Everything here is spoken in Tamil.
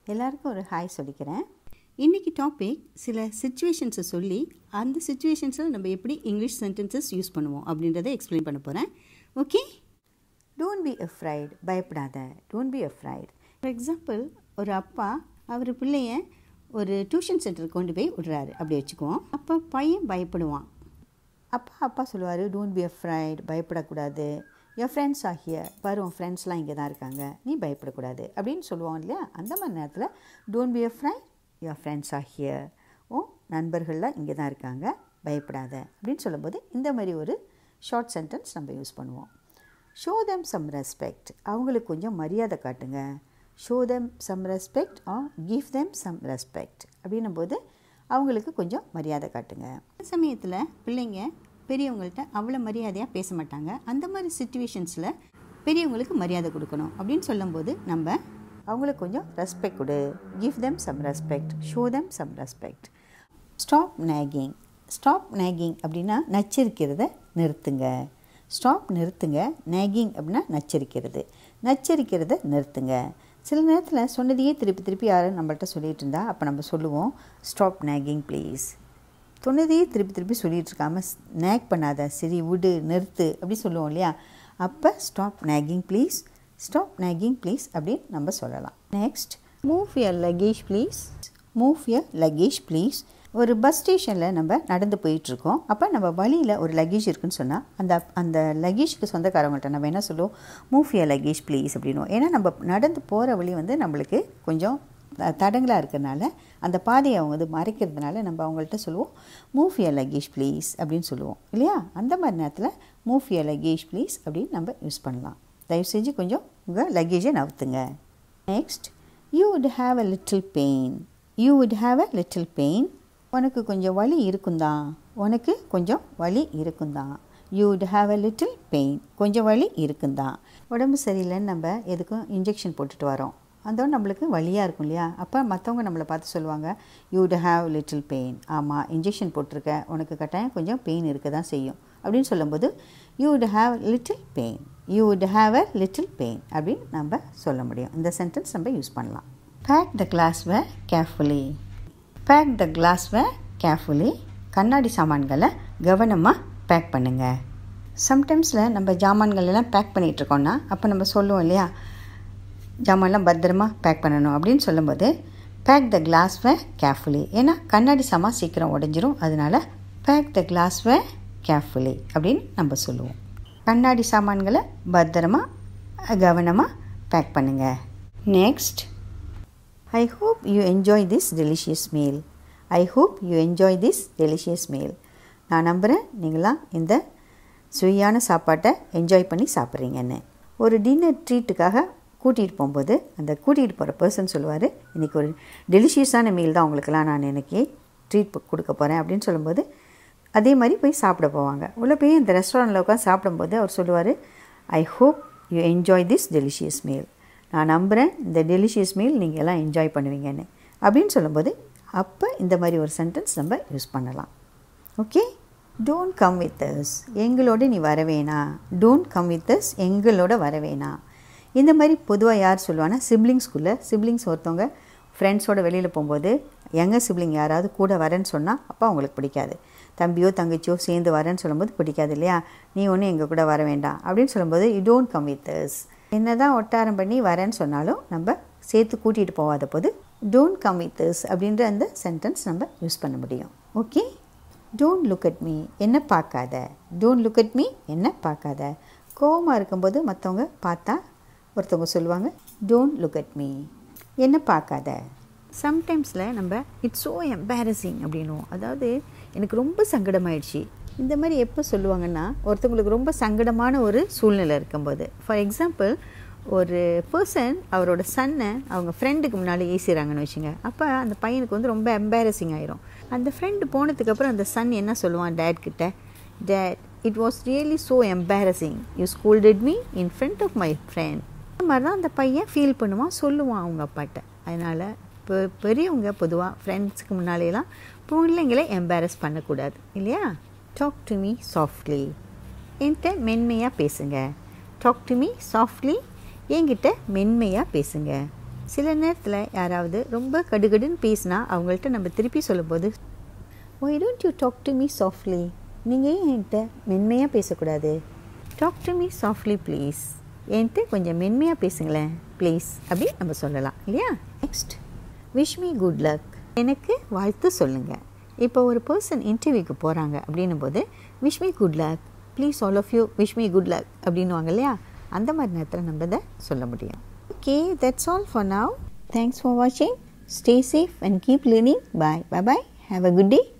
எல்லாருக்கும் ஒரு ஹாய் சொல்லிக்கிறேன் இன்றைக்கி டாபிக் சில சுச்சுவேஷன்ஸை சொல்லி அந்த சுச்சுவேஷன்ஸில் நம்ம எப்படி இங்கிலீஷ் சென்டென்சஸ் யூஸ் பண்ணுவோம் அப்படின்றத எக்ஸ்பிளைன் பண்ண போகிறேன் ஓகே டோன்ட் பி அஃப்ரைட் பயப்படாத don't be afraid for example ஒரு அப்பா அவர் பிள்ளைய ஒரு டியூஷன் சென்டருக்கு கொண்டு போய் விடுறாரு அப்படி வச்சுக்குவோம் அப்போ பையன் பயப்படுவான் அப்பா அப்பா சொல்லுவார் டோன்ட் பி அஃப்ரைட் பயப்படக்கூடாது என் ஃப்ரெண்ட்ஸ் ஆகிய பாரு உன் ஃப்ரெண்ட்ஸ்லாம் இங்கே தான் இருக்காங்க நீ பயப்படக்கூடாது அப்படின்னு சொல்லுவோம் இல்லையா அந்த மாதிரி நேரத்தில் don't be afraid your friends ஆகிய ஓ நண்பர்கள்லாம் இங்கே தான் இருக்காங்க பயப்படாத அப்படின்னு சொல்லும்போது இந்த மாதிரி ஒரு ஷார்ட் சென்டென்ஸ் நம்ம யூஸ் பண்ணுவோம் ஷோ தெம் சம் ரெஸ்பெக்ட் அவங்களுக்கு கொஞ்சம் மரியாதை காட்டுங்க show them some respect or give them some respect அப்படின்னும் போது அவங்களுக்கு கொஞ்சம் மரியாதை காட்டுங்க அந்த சமயத்தில் பிள்ளைங்க பெரியவங்கள்ட்ட அவ்வளோ மரியாதையாக பேச மாட்டாங்க அந்த மாதிரி சுச்சுவேஷன்ஸில் பெரியவங்களுக்கு மரியாதை கொடுக்கணும் அப்படின்னு சொல்லும்போது நம்ம அவங்களுக்கு கொஞ்சம் ரெஸ்பெக்ட் கொடு give them some respect show them some respect stop nagging stop nagging அப்படின்னா நச்சரிக்கிறத நிறுத்துங்க ஸ்டாப் நிறுத்துங்க நேகிங் அப்படின்னா நச்சரிக்கிறது நச்சரிக்கிறத நிறுத்துங்க சில நேரத்தில் சொன்னதையே திருப்பி திருப்பி யாரும் நம்மள்ட்ட சொல்லிகிட்டு இருந்தா அப்போ நம்ம சொல்லுவோம் ஸ்டாப் நேகிங் ப்ளீஸ் சொன்னதையே திருப்பி திருப்பி சொல்லிகிட்டு இருக்காம நேக் பண்ணாத சரி விடு நிறுத்து அப்படி சொல்லுவோம் இல்லையா அப்போ stop nagging please stop nagging please அப்படின்னு நம்ம சொல்லலாம் next move your luggage please move your luggage please ஒரு பஸ் ஸ்டேஷனில் நம்ம நடந்து போயிட்டுருக்கோம் அப்போ நம்ம வழியில் ஒரு லக்கேஜ் இருக்குன்னு சொன்னால் அந்த அந்த லக்கேஜுக்கு சொந்தக்காரவங்கள்ட்ட நம்ம என்ன சொல்லுவோம் மூவ் யர் லக்கேஜ் ப்ளீஸ் அப்படின்னுவோம் ஏன்னா நம்ம நடந்து போகிற வழி வந்து நம்மளுக்கு கொஞ்சம் தடங்களாக இருக்கிறனால அந்த பாதையை அவங்க வந்து மறைக்கிறதுனால நம்ம அவங்கள்ட்ட சொல்லுவோம் மூவ் யர் லக்கேஜ் ப்ளீஸ் அப்படின்னு சொல்லுவோம் இல்லையா அந்த மாதிரி நேரத்தில் மூவ் யர் லக்கேஜ் ப்ளீஸ் அப்படின்னு நம்ம யூஸ் பண்ணலாம் தயவு செஞ்சு கொஞ்சம் உங்கள் லக்கேஜை நவுத்துங்க next you would have a little pain you would have a little pain உனக்கு கொஞ்சம் வலி இருக்குந்தான் உனக்கு கொஞ்சம் வலி இருக்குந்தான் you would have a little pain கொஞ்சம் வலி இருக்குந்தான் உடம்பு சரியில்லைன்னு நம்ம எதுக்கும் இன்ஜெக்ஷன் போட்டுட்டு வரோம் அதோட நம்மளுக்கு வலியாக இருக்கும் இல்லையா அப்போ மற்றவங்க நம்மளை பார்த்து சொல்லுவாங்க you would have little pain ஆமாம் இன்ஜெக்ஷன் போட்டிருக்க உனக்கு கட்டாயம் கொஞ்சம் பெயின் இருக்க தான் செய்யும் அப்படின்னு சொல்லும்போது you would have little pain you would have a little pain அப்படின்னு நம்ம சொல்ல முடியும் இந்த சென்டென்ஸ் நம்ம யூஸ் பண்ணலாம் pack the glassware carefully pack the glassware carefully கண்ணாடி சாமான்களை கவனமாக பேக் பண்ணுங்கள் சம்டைம்ஸில் நம்ம ஜாமான்கள் எல்லாம் பேக் பண்ணிகிட்ருக்கோன்னா அப்போ நம்ம சொல்லுவோம் இல்லையா ஜாமான்லாம் பத்திரமா பேக் பண்ணணும் அப்படின்னு சொல்லும்போது pack the glassware carefully ஏன்னா கண்ணாடி சாமான் சீக்கிரம் உடஞ்சிரும் அதனால் pack the glassware carefully அப்படின்னு நம்ம சொல்லுவோம் கண்ணாடி சாமான்களை பத்திரமா கவனமாக பேக் பண்ணுங்கள் next I hope you enjoy this delicious meal I hope you enjoy this delicious meal நான் நம்புகிறேன் நீங்களாம் இந்த சுவையான சாப்பாட்டை என்ஜாய் பண்ணி சாப்பிட்றீங்கன்னு ஒரு டின்னர் ட்ரீட்டுக்காக கூட்டிகிட்டு போகும்போது அந்த கூட்டிகிட்டு போகிற பர்சன் சொல்லுவார் இன்றைக்கி ஒரு டெலிஷியஸான மீல் தான் உங்களுக்கெல்லாம் நான் இன்றைக்கி ட்ரீட் கொடுக்க போகிறேன் அப்படின்னு சொல்லும்போது அதே மாதிரி போய் சாப்பிட போவாங்க உள்ளே போய் அந்த ரெஸ்டாரண்ட்டில் உட்காந்து சாப்பிடும்போது அவர் சொல்லுவார் I hope you enjoy this delicious meal நான் நம்புகிறேன் இந்த டெலிஷியஸ் மீல் நீங்கள் எல்லாம் என்ஜாய் பண்ணுவீங்கன்னு அப்படின்னு சொல்லும்போது அப்போ இந்த மாதிரி ஒரு சென்டென்ஸ் நம்ம யூஸ் பண்ணலாம் okay don't come with us எங்களோட நீ வரவேணா டோன்ட் கம் வித் அஸ் எங்களோட வரவேணா இந்த மாதிரி பொதுவாக யார் சொல்லுவாங்கன்னா சிப்ளிங்ஸ்குள்ளே சிப்ளிங்ஸ் ஒருத்தவங்க ஃப்ரெண்ட்ஸோட வெளியில் போகும்போது எங்கள் சிப்ளிங் யாராவது கூட வரேன்னு சொன்னால் அப்போ அவங்களுக்கு பிடிக்காது தம்பியோ தங்கச்சியோ சேர்ந்து வரேன்னு சொல்லும்போது பிடிக்காது இல்லையா நீ ஒன்றும் எங்கள் கூட வர வேண்டாம் அப்படின்னு சொல்லும்போது you don't come with us என்ன தான் ஒட்டாரம் பண்ணி வரேன்னு சொன்னாலும் நம்ம சேர்த்து கூட்டிகிட்டு போகாத போது டோன்ட் கம் வித் அஸ் அப்படின்ற அந்த சென்டென்ஸ் நம்ம யூஸ் பண்ண முடியும் okay don't look at me என்ன பார்க்காத டோன்ட் லுக் அட் மீ என்ன பார்க்காத கோவமாக இருக்கும்போது மற்றவங்க பார்த்தா ஒருத்தவங்க சொல்லுவாங்க டோன்ட் லுக் அட் மீ என்ன பார்க்காத சம்டைம்ஸில் நம்ம இட்ஸ் ஸோ எம்பாரசிங் அப்படின்னுவோம் அதாவது எனக்கு ரொம்ப சங்கடமாயிடுச்சு இந்த மாதிரி எப்போ சொல்லுவாங்கன்னா ஒருத்தவங்களுக்கு ரொம்ப சங்கடமான ஒரு சூழ்நிலை இருக்கும்போது ஃபார் எக்ஸாம்பிள் ஒரு பர்சன் அவரோட சன்னை அவங்க ஃப்ரெண்டுக்கு முன்னால் ஏசிறாங்கன்னு வச்சுங்க அப்போ அந்த பையனுக்கு வந்து ரொம்ப எம்பாரசிங் ஆயிரும் அந்த ஃப்ரெண்டு போனதுக்கப்புறம் அந்த சன் என்ன சொல்லுவான் டேட் கிட்ட dad it was really so embarrassing you scolded me in front of my friend இந்த மாதிரி தான் அந்த பையன் ஃபீல் பண்ணுவான் சொல்லுவான் அவங்க அப்பாட்ட அதனால் இப்போ பெரியவங்க பொதுவாக ஃப்ரெண்ட்ஸுக்கு முன்னாலேலாம் பிள்ளைங்களே எம்பாரஸ் பண்ணக்கூடாது இல்லையா டாக் டு மீ சாஃப்ட்லி என்கிட்ட மென்மையாக பேசுங்க டாக் டு மீ சாஃப்ட்லி என்கிட்ட மென்மையாக பேசுங்க சில நேரத்தில் யாராவது ரொம்ப கடுகடுன்னு பேசினா அவங்கள்ட்ட நம்ம திருப்பி சொல்லும்போது why don't you talk to me softly நீங்கள் ஏன் என்கிட்ட மென்மையாக பேசக்கூடாது talk to me softly please என்கிட்ட கொஞ்சம் மென்மையாக பேசுங்களேன் ப்ளீஸ் அப்படி நம்ம சொல்லலாம் இல்லையா next wish me good luck எனக்கு வாழ்த்து சொல்லுங்கள் இப்போ ஒரு பர்சன் இன்டர்வியூக்கு போகிறாங்க அப்படின்னும் போது wish me good luck please all of you wish me good luck அப்படின்னுவாங்க இல்லையா அந்த மாதிரி நேரத்தில் நம்ம இதை சொல்ல முடியும் okay that's all for now thanks for வாட்சிங் stay safe and keep learning bye bye bye have a good day